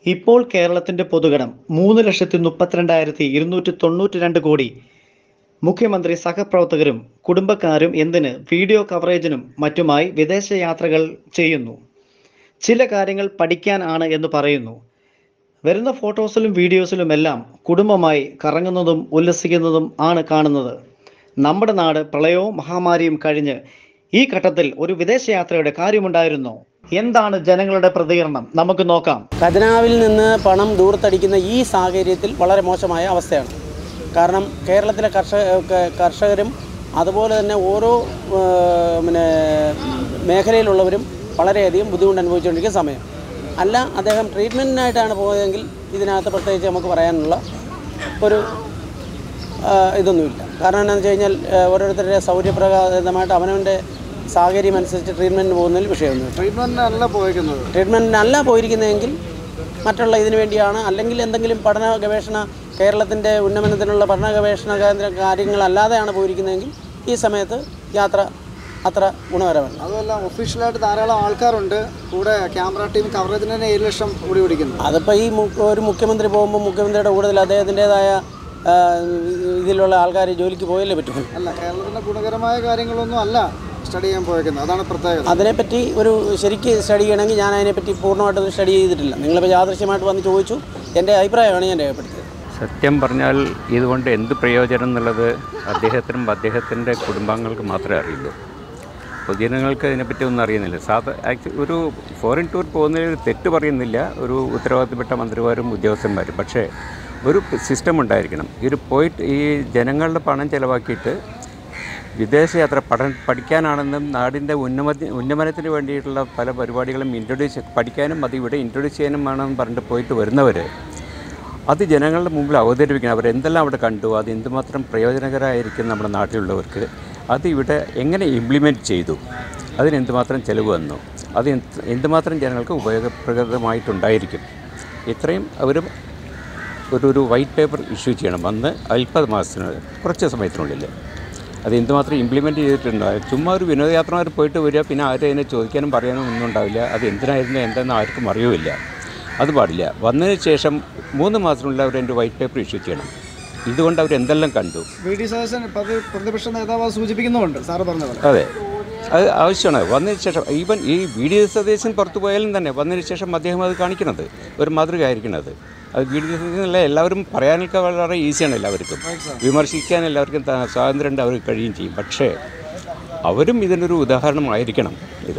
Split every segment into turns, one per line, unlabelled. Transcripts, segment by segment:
ഇപ്പോൾ കേരളത്തിന്റെ പൊതുകടം മൂന്ന് ലക്ഷത്തി മുപ്പത്തിരണ്ടായിരത്തി ഇരുന്നൂറ്റി തൊണ്ണൂറ്റി രണ്ട് കോടി മുഖ്യമന്ത്രി സഹപ്രവർത്തകരും കുടുംബക്കാരും എന്തിന് വീഡിയോ കവറേജിനും മറ്റുമായി വിദേശ യാത്രകൾ ചെയ്യുന്നു ചില കാര്യങ്ങൾ പഠിക്കാൻ ആണ് എന്ന് പറയുന്നു വരുന്ന ഫോട്ടോസിലും വീഡിയോസിലും എല്ലാം കുടുംബമായി കറങ്ങുന്നതും ഉല്ലസിക്കുന്നതും ആണ് കാണുന്നത് നമ്മുടെ നാട് പ്രളയവും മഹാമാരിയും കഴിഞ്ഞ് ഈ ഘട്ടത്തിൽ ഒരു വിദേശയാത്രയുടെ കാര്യമുണ്ടായിരുന്നോ എന്താണ് ജനങ്ങളുടെ പ്രതികരണം നമുക്ക് നോക്കാം
ഖജനാവിൽ നിന്ന് പണം ദൂരത്തടിക്കുന്ന ഈ സാഹചര്യത്തിൽ വളരെ മോശമായ അവസ്ഥയാണ് കാരണം കേരളത്തിലെ കർഷക ക- കർഷകരും അതുപോലെ തന്നെ ഓരോ ആ, പിന്നെ മേഖലയിലുള്ളവരും വളരെയധികം ബുദ്ധിമുട്ട് അനുഭവിച്ചുകൊണ്ടിരിക്കുന്ന സമയം അല്ല അദ്ദേഹം ട്രീറ്റ്മെൻറ്റിനായിട്ടാണ് പോയതെങ്കിൽ ഇതിനകത്ത് പ്രത്യേകിച്ച് നമുക്ക് പറയാനുള്ള ഒരു ആ, ഇതൊന്നുമില്ല കാരണം എന്താണെന്ന് വെച്ച് കഴിഞ്ഞാൽ ആ, ഓരോരുത്തരുടെ സൗകര്യപ്രകാരമായിട്ട് അവനവൻ്റെ സാഹചര്യം അനുസരിച്ച് ട്രീറ്റ്മെൻറ്റിന് പോകുന്നതിൽ വിഷയമൊന്നുമില്ല
ട്രീറ്റ്മെന്റിനല്ല പോയിരിക്കുന്നത്
ട്രീറ്റ്മെൻറ്റിനല്ല പോയിരിക്കുന്നതെങ്കിൽ മറ്റുള്ള ഇതിനു വേണ്ടിയാണ് അല്ലെങ്കിൽ എന്തെങ്കിലും പഠന ഗവേഷണ കേരളത്തിൻ്റെ ഉന്നമനത്തിനുള്ള പഠന ഗവേഷണ കേന്ദ്ര കാര്യങ്ങളല്ലാതെയാണ് പോയിരിക്കുന്നതെങ്കിൽ ഈ സമയത്ത് യാത്ര അത്ര ഗുണകരമല്ല
അതുമല്ല ഒഫീഷ്യലായിട്ട് ധാരാളം ആൾക്കാരുണ്ട് കൂടെ ക്യാമറ ടീം കവറേജിന് തന്നെ ഏഴ് ലക്ഷം കൂടി പിടിക്കുന്നു
അതിപ്പോൾ ഈ മു- ഒരു മുഖ്യമന്ത്രി പോകുമ്പോൾ മുഖ്യമന്ത്രിയുടെ കൂടുതൽ അദ്ദേഹത്തിൻ്റെതായ ആ, ഇതിലുള്ള ആൾക്കാർ ജോലിക്ക് പോയല്ലേ പറ്റും
അല്ല കേരളത്തിന്റെ ഗുണകരമായ കാര്യങ്ങളൊന്നും അല്ല സ്റ്റഡി ചെയ്യാൻ പോയേക്കുന്നത് അതാണ് പ്രത്യേകത
അതിനെപ്പറ്റി ഒരു ശരിക്ക് സ്റ്റഡി ചെയ്യണമെങ്കിൽ ഞാൻ അതിനെപ്പറ്റി പൂർണ്ണമായിട്ടൊന്നും സ്റ്റഡി ചെയ്തിട്ടില്ല നിങ്ങളിപ്പോൾ യാദൃശ്യമായിട്ട് വന്ന് ചോദിച്ചു എൻ്റെ അഭിപ്രായമാണ് ഞാൻ രേഖപ്പെടുത്തിയത്
സത്യം പറഞ്ഞാൽ ഇതുകൊണ്ട് എന്ത് പ്രയോജനം എന്നുള്ളത് അദ്ദേഹത്തിനും അദ്ദേഹത്തിൻ്റെ കുടുംബാംഗങ്ങൾക്ക് മാത്രമേ അറിയുള്ളൂ പൊതുജനങ്ങൾക്ക് ഇതിനെപ്പറ്റി ഒന്നും അറിയുന്നില്ല സാധാ ആക്ച്വലി ഒരു ഫോറിൻ ടൂർ പോകുന്നതിൽ ഒരു തെറ്റ് പറയുന്നില്ല ഒരു ഉത്തരവാദിത്തപ്പെട്ട മന്ത്രിമാരും ഉദ്യോഗസ്ഥന്മാരും പക്ഷേ ഒരു സിസ്റ്റം ഉണ്ടായിരിക്കണം ഈ ഒരു പോയിട്ട് ഈ ജനങ്ങളുടെ പണം ചിലവാക്കിയിട്ട് വിദേശയാത്ര പഠ പഠിക്കാനാണെന്നും നാടിൻ്റെ ഉന്നമ ഉന്നമനത്തിന് വേണ്ടിയിട്ടുള്ള പല പരിപാടികളും ഇൻട്രൊഡ്യൂസ് പഠിക്കാനും അത് ഇവിടെ ഇൻട്രൊഡ്യൂസ് ചെയ്യാനുമാണെന്ന് പറഞ്ഞിട്ട് പോയിട്ട് വരുന്നവർ അത് ജനങ്ങളുടെ മുമ്പിൽ അവതരിപ്പിക്കണം അവരെന്തെല്ലാം അവിടെ കണ്ടു അത് എന്തുമാത്രം പ്രയോജനകരമായിരിക്കും നമ്മുടെ നാട്ടിലുള്ളവർക്ക് അത് ഇവിടെ എങ്ങനെ ഇംപ്ലിമെൻറ്റ് ചെയ്തു അതിന് എന്തുമാത്രം ചെലവ് വന്നു അത് എന്ത് എന്തുമാത്രം ജനങ്ങൾക്ക് ഉപയോഗപ്രദമായിട്ടുണ്ടായിരിക്കും ഇത്രയും അവർ ഒരു ഒരു വൈറ്റ് പേപ്പർ ഇഷ്യൂ ചെയ്യണം വന്ന് അല്പ മാസത്തിനുള്ളിൽ കുറച്ച് സമയത്തിനുള്ളിൽ അത് എന്തുമാത്രം ഇംപ്ലിമെൻറ്റ് ചെയ്തിട്ടുണ്ടോ ചുമ്മാ ഒരു വിനോദയാത്രമാർ പോയിട്ട് വരിക പിന്നെ ആരും അതിനെ ചോദിക്കാനും പറയാനും ഒന്നും ഉണ്ടാവില്ല അത് എന്തിനായിരുന്നു എന്തെന്ന് ആർക്കും അറിയുമില്ല അത് പാടില്ല വന്നതിന് ശേഷം മൂന്ന് മാസത്തിനുള്ളിൽ അവർ എൻ്റെ വൈറ്റ് പേപ്പർ ഇഷ്യൂ ചെയ്യണം ഇതുകൊണ്ട് അവർ എന്തെല്ലാം കണ്ടു
വി ഡി സതീശൻ പ്രതി- പ്രതിപക്ഷ നേതാവ് സൂചിപ്പിക്കുന്നുമുണ്ട് സാറ് പറഞ്ഞ പോലെ
അതെ അത് ആവശ്യമാണ് വന്നതിന് ശേഷം ഈവൻ ഈ വി ഡി സതീശൻ പുറത്തു പോയാലും തന്നെ വന്നതിന് ശേഷം അദ്ദേഹം അത് കാണിക്കുന്നത് ഒരു മാതൃക ആയിരിക്കുന്നത് അത് വി ഡി സതീശനല്ല എല്ലാവരും പറയാനൊക്കെ വളരെ ഈസിയാണ് എല്ലാവർക്കും വിമർശിക്കാൻ എല്ലാവർക്കും ത- സ്വാതന്ത്ര്യമുണ്ട് അവർ കഴിയുകയും ചെയ്യും പക്ഷേ അവരും ഇതിനൊരു ഉദാഹരണമായിരിക്കണം ഇത്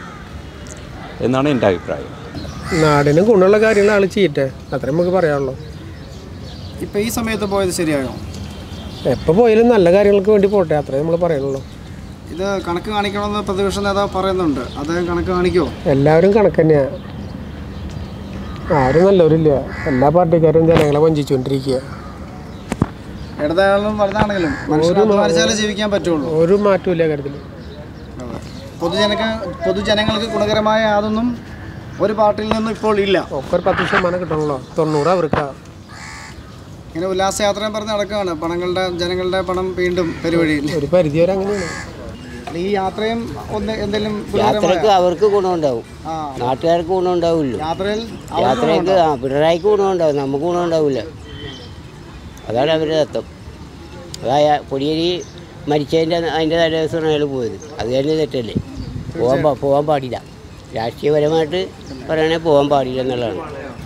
എന്നാണ് എൻ്റെ അഭിപ്രായം
നാടിന് ഗുണമുള്ള കാര്യങ്ങൾ ആൾ ചെയ്യട്ടെ അത്രേ നമുക്ക് പറയാനുള്ളൂ
ഇപ്പൊ ഈ സമയത്ത് പോയത് ശരിയായോ
എപ്പോൾ പോയാലും നല്ല കാര്യങ്ങൾക്ക് വേണ്ടി പോട്ടെ അത്രേ നമ്മൾ പറയുള്ളൂ
ഇത് കണക്ക് കാണിക്കണമെന്ന് പ്രതിപക്ഷ നേതാവ് പറയുന്നുണ്ട് അദ്ദേഹം കണക്ക് കാണിക്കുമോ
എല്ലാവരും കണക്ക് തന്നെയാണ് ആരും നല്ലവരില്ല എല്ലാ പാർട്ടിക്കാരും ജനങ്ങളെ വഞ്ചിച്ചുകൊണ്ടിരിക്കുക
ഇടതാണെങ്കിലും വലുതാണെങ്കിലും മനുഷ്യന് അധ്വാനിച്ചാലേ ജീവിക്കാൻ പറ്റുള്ളൂ
ഒരു മാറ്റമില്ല കാര്യത്തിൽ
പൊതുജനക്ക് പൊതുജനങ്ങൾക്ക് ഗുണകരമായ യാതൊന്നും ഒരു പാർട്ടിയിൽ നിന്നും ഇപ്പോൾ ഇല്ല
ഒക്കെ ഒരു പത്ത് ശതമാനം കിട്ടണല്ലോ തൊണ്ണൂറ് അവർക്കാ
ഇങ്ങനെ ഉല്ലാസയാത്രയും പറഞ്ഞ് നടക്കുകയാണ് പണങ്ങളുടെ ജനങ്ങളുടെ പണം വീണ്ടും പെരുവഴിയിൽ
ഒരു പരിധി വരെ അങ്ങനെയാണ്
ഈ യാത്രയും ഒന്ന് എന്തെങ്കിലും
യാത്രക്ക് അവർക്ക് ഗുണമുണ്ടാവും
ആ
നാട്ടുകാർക്ക് ഗുണമുണ്ടാവില്ല
യാത്രയിൽ
യാത്രയ്ക്ക് ആ പിണറായിക്ക് ഗുണമുണ്ടാവും നമുക്ക് ഗുണമുണ്ടാവില്ല അതാണ് അവരുടെ തത്വം അതായ പൊടിയേരി മരിച്ചതിൻ്റെ അതിൻ്റെ തലേ ദിവസമാണ് അയാൾ പോയത് അത് തന്നെ തെറ്റല്ലേ പോകാൻ പാ- പോകാൻ പാടില്ല രാഷ്ട്രീയപരമായിട്ട് പറയണേ പോകാൻ പാടില്ല എന്നുള്ളതാണ്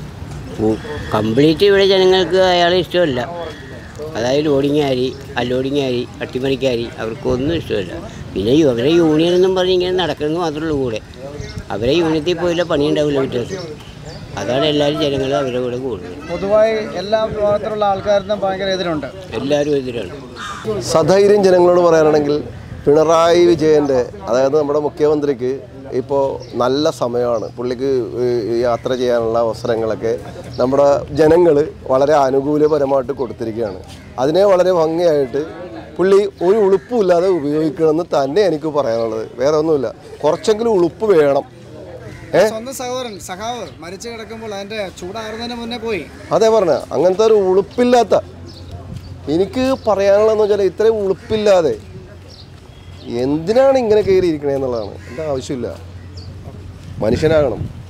കംപ്ലീറ്റ് ഇവിടെ ജനങ്ങൾക്ക് അയാളെ ഇഷ്ടമല്ല അതായത് ലോഡിങ്ങാരി അൺലോഡിങ്ങാരി അട്ടിമറിക്കാരി അവർക്കൊന്നും ഇഷ്ടമല്ല പിന്നെ യു- അവരെ യൂണിയൻ എന്നും പറഞ്ഞ് ഇങ്ങനെ നടക്കുന്നത് മാത്രമേ ഉള്ളൂ കൂടെ അവരെ യൂണിയത്തിൽ പോയില്ല പണിയുണ്ടാവില്ല വ്യത്യാസം അതാണ് എല്ലാവരും ജനങ്ങൾ അവരുടെ കൂടെ കൂടുന്നത്
പൊതുവായി എല്ലാ വിഭാഗത്തിലുള്ള ആൾക്കാർക്കും ഭയങ്കര എതിരുണ്ട്
എല്ലാവരും എതിരാണ്
സധൈര്യം ജനങ്ങളോട് പറയാനാണെങ്കിൽ പിണറായി വിജയൻ്റെ അതായത് നമ്മുടെ മുഖ്യമന്ത്രിക്ക് ഇപ്പോൾ നല്ല സമയമാണ് പുള്ളിക്ക് ഈ യാത്ര ചെയ്യാനുള്ള അവസരങ്ങളൊക്കെ നമ്മുടെ ജനങ്ങൾ വളരെ അനുകൂലപരമായിട്ട് കൊടുത്തിരിക്കുകയാണ് അതിനെ വളരെ ഭംഗിയായിട്ട് പുള്ളി ഒരു ഉളുപ്പുമില്ലാതെ ഉപയോഗിക്കണമെന്ന് തന്നെ എനിക്ക് പറയാനുള്ളത് വേറെ ഒന്നുമില്ല കുറച്ചെങ്കിലും ഉളുപ്പ് വേണം ഏ
സ്വന്തം സഹോദരൻ സഖാവ് മരിച്ചു കിടക്കുമ്പോൾ അതിന്റെ ചൂടാറുന്നതിന് മുന്നേ പോയി
അതേ പറഞ്ഞ അങ്ങനത്തെ ഒരു ഉളുപ്പില്ലാത്ത എനിക്ക് പറയാനുള്ളതെന്ന് വെച്ചാൽ ഇത്രയും ഉളുപ്പില്ലാതെ എന്തിനാണ് ഇങ്ങനെ കയറി ഇരിക്കണേ എന്നുള്ളതാണ് എൻ്റെ ആവശ്യമില്ല മനുഷ്യനാകണം